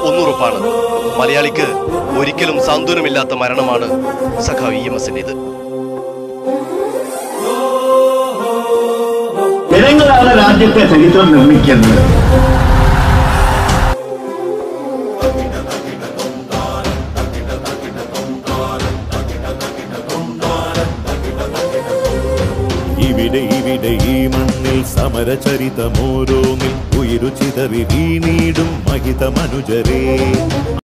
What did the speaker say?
ഒന്നുറപ്പാണ് മലയാളിക്ക് ഒരിക്കലും സാന്ത്വനമില്ലാത്ത മരണമാണ് സഖാവ് ഇ എം എസിന്റേത് ജനങ്ങളാണ് രാജ്യത്തെ ചരിത്രം നിർമ്മിക്കുന്നത് ഇവിടെ ഇവിടെ ഈ മണ്ണിൽ സമരചരിതമോരോന്നിൽ ഉയരു ചിതറി വീണീടും മഹിത മനുജരേ